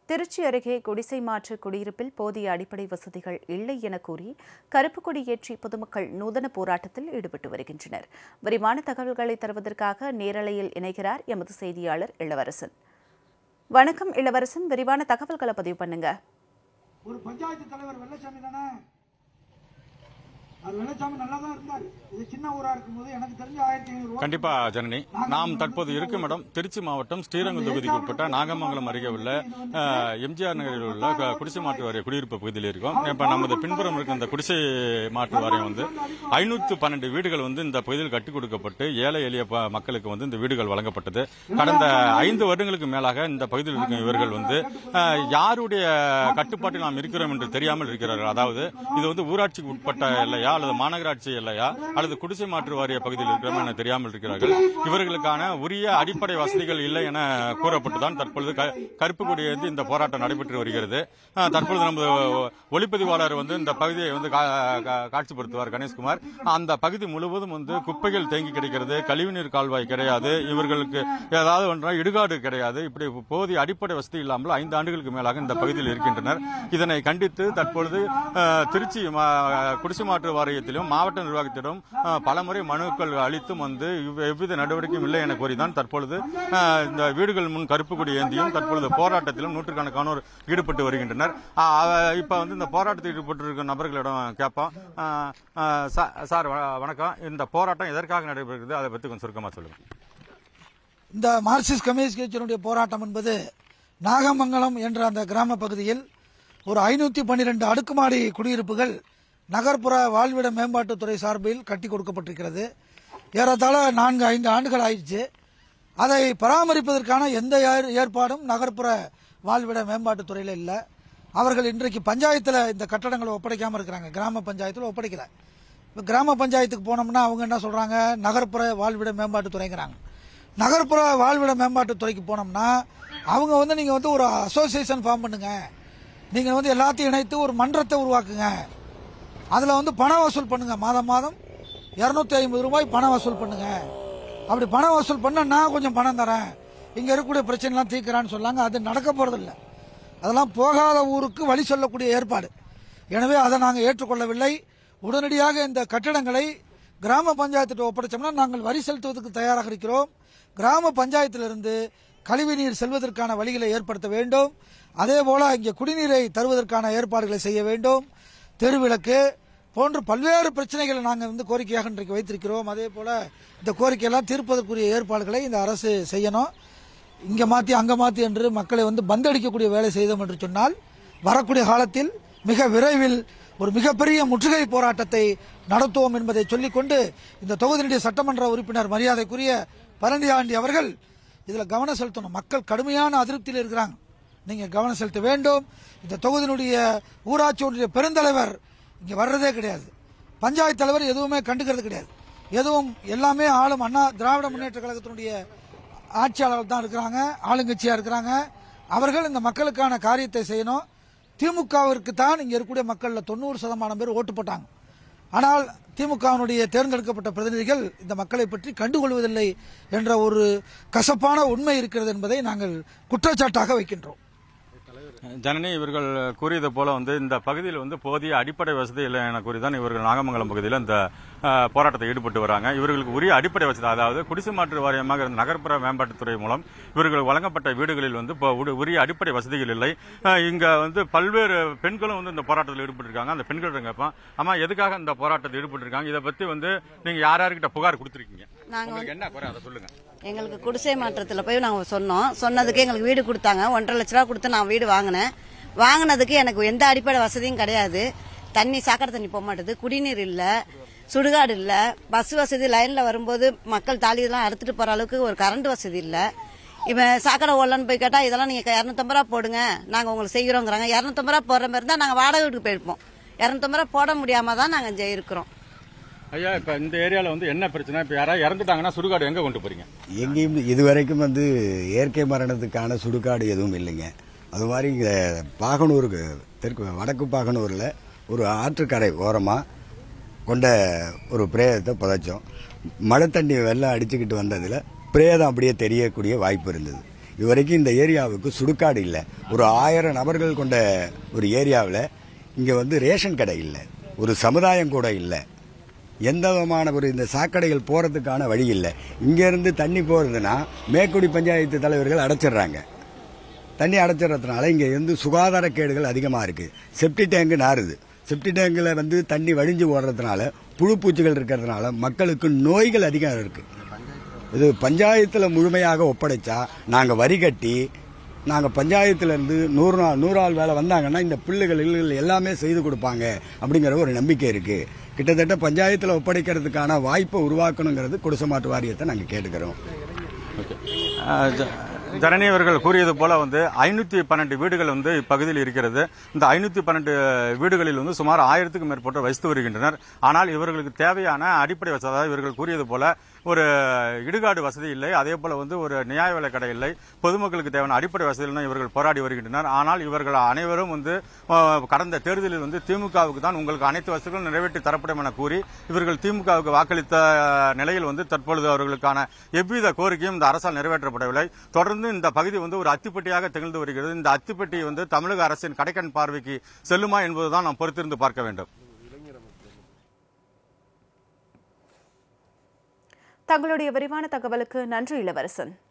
திருச்சி அருகே குடிசை மாற்று குடியிருப்பில் போதிய அடிப்படை வசதிகள் இல்லை என கூறி கருப்பு கொடி ஏற்றி பொதுமக்கள் நூதன போராட்டத்தில் ஈடுபட்டு வருகின்றனர் விரிவான தகவல்களை தருவதற்காக நேரலையில் இணைகிறார் எமது செய்தியாளர் இளவரசன் வணக்கம் இளவரசன் விரிவான தகவல்களை பதிவு பண்ணுங்க ஒரு பஞ்சாயத்து தலைவர் வெள்ளச்சாமி தானே அவர் வெள்ளச்சாமி நல்லா தான் இருந்தார் இது சின்ன ஊரா இருக்கும்போது எனக்கு தெரிஞ்ச ஆயிரத்தி ஐநூறு கண்டிப்பா ஜனனி நாம் தற்போது இருக்கும் இடம் திருச்சி மாவட்டம் ஸ்ரீரங்கம் தொகுதிக்கு உட்பட்ட நாகமங்கலம் அருகே உள்ள அஹ், எம்ஜிஆர் நகரில் உள்ள க- குடிசை மாற்று வாரிய குடியிருப்பு பகுதியில் இருக்கோம் இப்ப நமது பின்புறம் இருக்க இந்த குடிசை மாற்று வாரியம் வந்து ஐநூத்து பன்னெண்டு வீடுகள் வந்து இந்த பகுதியில் கட்டிக் கொடுக்கப்பட்டு ஏழை எளிய ப- மக்களுக்கு வந்து இந்த வீடுகள் வழங்கப்பட்டது கடந்த ஐந்து வருடங்களுக்கு மேலாக இந்த பகுதியில் இருக்கும் இவர்கள் வந்து அஹ், யாருடைய கட்டுப்பாட்டில் நாம் இருக்கிறோம் என்று தெரியாமல் இருக்கிறார்கள் அதாவது இது வந்து ஊராட்சிக்கு உட்பட்ட இல்லையா அல்லது மாநகராட்சி இல்லையா அல்லது குடிசை மாற்று வாரிய பகுதியில் இருக்கிறோம் என தெரியாமல் இருக்கிறார்கள் இவர்களுக்கான உரிய அடிப்படை வசதிகள் இல்லை என கூறப்பட்டுதான் தற்பொழுது க- கருப்பு கொடி ஏந்தி இந்த போராட்டம் நடைபெற்று வருகிறது அஹ், தற்பொழுது நமது ஒளிப்பதிவாளர் வந்து இந்த பகுதியை வந்து கா- கா- காட்சிப்படுத்துவார் கணேஷ்குமார் அந்த பகுதி முழுவதும் வந்து குப்பைகள் தேங்கி கிடைக்கிறது கழிவுநீர் கால்வாய் கிடையாது இவர்களுக்கு ஏதாவது ஒன்றா இடுகாடு கிடையாது இப்படி போதிய அடிப்படை வசதி இல்லாமல் ஐந்து ஆண்டுகளுக்கு மேலாக இந்த பகுதியில் இருக்கின்றனர் இதனை கண்டித்து தற்பொழுது அஹ், திருச்சி மா- குடிசை மாற்று வாரியத்திலும் மாவட்ட நிர்வாகத்திடம் அஹ், பலமுறை மனுக்கள் அளித்தும் வந்து இவ்- எவ்வித நடவடிக்கையும் இல்லை என கூறிதான் தற்பொழுது அஹ், இந்த வீடுகள் முன் கருப்பு கொடி ஏந்தியும் தற்பொழுது போராட்டத்திலும் நூற்றுக்கணக்கானோர் ஈடுபட்டு வருகின்றனர் அஹ், அஹ், இப்ப வந்து இந்த போராட்டத்தில் ஈடுபட்டு இருக்கும் நபர்களிடம் கேட்போம் அஹ், அஹ், சா- சார் வ- வணக்கம் இந்த போராட்டம் எதற்காக நடைபெறுகிறது அதை பத்தி கொஞ்சம் சுருக்கமா சொல்லுங்க இந்த மார்க்சிஸ்ட் கம்யூனிஸ்ட் கட்சியினுடைய போராட்டம் என்பது நாகமங்கலம் என்ற அந்த கிராம பகுதியில் ஒரு ஐநூத்தி பன்னிரண்டு அடுக்குமாடி குடியிருப்புகள் நகர்ப்புற வாழ்விட மேம்பாட்டுத்துறை சார்பில் கட்டி கொடுக்கப்பட்டிருக்கிறது ஏறத்தாழ நான்கு ஐந்து ஆண்டுகள் ஆயிடுச்சு அதை பராமரிப்பதற்கான எந்த ஏற்- ஏற்பாடும் நகர்ப்புற வாழ்விட மேம்பாட்டுத்துறையில் இல்லை அவர்கள் இன்றைக்கு பஞ்சாயத்தில் இந்த கட்டடங்களை ஒப்படைக்காமல் இருக்கிறாங்க கிராம பஞ்சாயத்தில் ஒப்படைக்கல இப்போ கிராம பஞ்சாயத்துக்கு போனோம்னா அவங்க என்ன சொல்றாங்க நகர்ப்புற வாழ்விட மேம்பாட்டுத்துறைங்கிறாங்க நகர்ப்புற வாழ்விட மேம்பாட்டுத்துறைக்கு போனோம்னா அவங்க வந்து நீங்க வந்து ஒரு அசோசியேஷன் ஃபார்ம் பண்ணுங்க நீங்க வந்து எல்லாத்தையும் இணைத்து ஒரு மன்றத்தை உருவாக்குங்க அதுல வந்து பணம் வசூல் பண்ணுங்க மாதம் மாதம் இருநூத்தி ஐம்பது ரூபாய் பணம் வசூல் பண்ணுங்க அப்படி பணம் வசூல் பண்ண நான் கொஞ்சம் பணம் தரேன் இங்க இருக்கக்கூடிய பிரச்சனைலாம் தீர்க்கிறான்னு சொல்லாங்க அது நடக்க போறதில்ல அதெல்லாம் போகாத ஊருக்கு வழி சொல்லக்கூடிய ஏற்பாடு எனவே அதை நாங்கள் ஏற்றுக்கொள்ளவில்லை உடனடியாக இந்த கட்டிடங்களை கிராம பஞ்சாயத்திட்ட ஒப்படைச்சோம்னா நாங்கள் வரி செலுத்துவதற்கு தயாராக இருக்கிறோம் கிராம பஞ்சாயத்திலிருந்து கழிவுநீர் செல்வதற்கான வழிகளை ஏற்படுத்த வேண்டும் அதே போல இங்கே குடிநீரை தருவதற்கான ஏற்பாடுகளை செய்ய வேண்டும் தெருவிளக்கு போன்ற பல்வேறு பிரச்சனைகளை நாங்கள் வந்து கோரிக்கையாக இன்றைக்கு வைத்திருக்கிறோம் அதே போல இந்த கோரிக்கையெல்லாம் தீர்ப்பதற்குரிய ஏற்பாடுகளை இந்த அரசு செய்யணும் இங்க மாத்தி அங்க மாத்தி என்று மக்களை வந்து பந்தடிக்கக்கூடிய வேலை செய்தோம் என்று சொன்னால் வரக்கூடிய காலத்தில் மிக விரைவில் ஒரு மிகப்பெரிய முற்றுகை போராட்டத்தை நடத்துவோம் என்பதை சொல்லிக்கொண்டு இந்த தொகுதியினுடைய சட்டமன்ற உறுப்பினர் மரியாதைக்குரிய பரண்டியாண்டி அவர்கள் இதுல கவனம் செலுத்தணும் மக்கள் கடுமையான அதிருப்தியில் இருக்கிறாங்க நீங்க கவனம் செலுத்த வேண்டும் இந்த தொகுதியினுடைய ஊராட்சி ஒன்றிய பெருந்தலைவர் இங்க வர்றதே கிடையாது பஞ்சாயத்து தலைவர் எதுவுமே கண்டுக்கிறது கிடையாது எதுவும் எல்லாமே ஆளும் அண்ணா திராவிட முன்னேற்ற கழகத்தினுடைய ஆட்சியாளர்கள் தான் இருக்கிறாங்க ஆளுங்கட்சியா இருக்கிறாங்க அவர்கள் இந்த மக்களுக்கான காரியத்தை செய்யணும் திமுகவிற்கு தான் இங்க இருக்கக்கூடிய மக்கள்ல தொண்ணூறு சதமானம் பேர் ஓட்டு போட்டாங்க ஆனால் திமுகவினுடைய தேர்ந்தெடுக்கப்பட்ட பிரதிநிதிகள் இந்த மக்களை பற்றி கண்டுகொள்வதில்லை என்ற ஒரு கசப்பான உண்மை இருக்கிறது என்பதை நாங்கள் குற்றச்சாட்டாக வைக்கின்றோம் ஜனனி இவர்கள் கூறியது போல வந்து இந்த பகுதியில் வந்து போதிய அடிப்படை வசதி இல்லை என கூறிதான் இவர்கள் நாகமங்கலம் பகுதியில் இந்த அஹ், போராட்டத்தை ஈடுபட்டு வராங்க இவர்களுக்கு உரிய அடிப்படை வசதி அதாவது குடிசை மாற்று வாரியமாக இருந்த நகர்ப்புற மேம்பாட்டுத்துறை மூலம் இவர்கள் வழங்கப்பட்ட வீடுகளில் வந்து இப்போ உடு- உரிய அடிப்படை வசதிகள் இல்லை அஹ், இங்க வந்து பல்வேறு பெண்களும் வந்து இந்த போராட்டத்தில் ஈடுபட்டிருக்காங்க அந்த பெண்கள் கேட்போம் ஆமா எதுக்காக இந்த போராட்டத்தில் ஈடுபட்டிருக்காங்க இதை பத்தி வந்து நீங்க யார் யார்கிட்ட புகார் கொடுத்திருக்கீங்க நாங்க உங்களுக்கு என்ன குறை அதை சொல்லுங்க எங்களுக்கு குடிசை மாற்றத்தில் போய் நாங்கள் சொன்னோம் சொன்னதுக்கு எங்களுக்கு வீடு கொடுத்தாங்க ஒன்றரை லட்ச ரூபா கொடுத்து நான் வீடு வாங்கினேன் வாங்கினதுக்கு எனக்கு எந்த அடிப்படை வசதியும் கிடையாது தண்ணி சாக்கடை தண்ணி போக மாட்டேது குடிநீர் இல்லை சுடுகாடு இல்லை பஸ் வசதி லைனில் வரும்போது மக்கள் தாலியெல்லாம் அறுத்துட்டு போகிற அளவுக்கு ஒரு கரண்ட் வசதி இல்லை இவன் சாக்கடை ஓடலன்னு போய் கேட்டால் இதெல்லாம் நீங்கள் இரநூத்தம்பது ரூபா போடுங்க நாங்கள் உங்களுக்கு செய்கிறோங்கிறாங்க இரநூத்தம்பது ரூபா போடுற மாதிரி இருந்தால் நாங்கள் வாடகை வீட்டுக்கு போயிருப்போம் இரநூத்தம்பது ரூபா போட முடியாமல் தான் நாங்கள் இங்கே இருக்கிறோம் ஐயா இப்ப இந்த ஏரியால வந்து என்ன பிரச்சனை இப்ப யாராவது இறந்துட்டாங்கன்னா சுடுகாடு எங்க கொண்டு போறீங்க எங்கேயும் இதுவரைக்கும் வந்து இயற்கை மரணத்துக்கான சுடுகாடு எதுவும் இல்லைங்க அது மாதிரி இங்கே பாகனூருக்கு தெற்கு வடக்கு பாகனூரில் ஒரு ஆற்றுக்கரை ஓரமாக கொண்ட ஒரு பிரேதத்தை புதைச்சோம் மழை தண்ணி வெள்ளம் அடிச்சுக்கிட்டு வந்ததில் பிரேதம் அப்படியே தெரியக்கூடிய வாய்ப்பு இருந்தது இதுவரைக்கும் இந்த ஏரியாவுக்கு சுடுகாடு இல்லை ஒரு ஆயிரம் நபர்கள் கொண்ட ஒரு ஏரியாவில் இங்கே வந்து ரேஷன் கடை இல்லை ஒரு சமுதாயம் கூட இல்லை எந்த விதமான ஒரு இந்த சாக்கடைகள் போகிறதுக்கான வழி இல்லை இங்கேருந்து தண்ணி போகிறதுனா மேக்குடி பஞ்சாயத்து தலைவர்கள் அடைச்சிடுறாங்க தண்ணி அடைச்சிடுறதுனால இங்கே வந்து சுகாதார கேடுகள் அதிகமாக இருக்குது செப்டி டேங்கு நாறுது செப்டி டேங்கில் வந்து தண்ணி வழிஞ்சு ஓடுறதுனால புழு பூச்சிகள் இருக்கிறதுனால மக்களுக்கு நோய்கள் அதிகம் இருக்குது இது பஞ்சாயத்தில் முழுமையாக ஒப்படைச்சா நாங்கள் வரி கட்டி நாங்கள் பஞ்சாயத்துலேருந்து நூறு நாள் நூறு ஆள் வேலை வந்தாங்கன்னா இந்த பிள்ளைகள் இல்லைகள் எல்லாமே செய்து கொடுப்பாங்க அப்படிங்கிற ஒரு நம்பிக்கை இருக்குது கிட்டத்தட்ட பஞ்சாயத்தில் ஒப்படைக்கிறதுக்கான வாய்ப்பை உருவாக்கணுங்கிறது குடிசை வாரியத்தை நாங்கள் கேட்டுக்கிறோம் அஹ் ஜ- ஜனனி அவர்கள் கூறியது போல வந்து ஐநூத்தி பன்னெண்டு வீடுகள் வந்து இப்பகுதியில் இருக்கிறது இந்த ஐநூத்தி பன்னெண்டு வீடுகளில் வந்து சுமார் ஆயிரத்துக்கும் மேற்பட்டோர் வசித்து வருகின்றனர் ஆனால் இவர்களுக்கு தேவையான அடிப்படை வசதி அதாவது இவர்கள் கூறியது போல ஒரு இடுகாடு வசதி இல்லை அதே போல வந்து ஒரு நியாய விலை கடை இல்லை பொதுமக்களுக்கு தேவையான அடிப்படை வசதிகள் இவர்கள் போராடி வருகின்றனர் ஆனால் இவர்கள் அனைவரும் வந்து அஹ், கடந்த தேர்தலில் வந்து திமுகவுக்கு தான் உங்களுக்கு அனைத்து வசதிகளும் நிறைவேற்றி தரப்படும் என கூறி இவர்கள் திமுகவுக்கு வாக்களித்த நிலையில் வந்து தற்பொழுது அவர்களுக்கான எவ்வித கோரிக்கையும் இந்த அரசால் நிறைவேற்றப்படவில்லை தொடர்ந்து இந்த பகுதி வந்து ஒரு அத்திப்பட்டியாக திகழ்ந்து வருகிறது இந்த அத்திப்பட்டி வந்து தமிழக அரசின் கடைக்கண் பார்வைக்கு செல்லுமா என்பதுதான் நாம் பொறுத்திருந்து பார்க்க வேண்டும் தங்களுடைய விரிவான தகவலுக்கு நன்றி இளவரசன்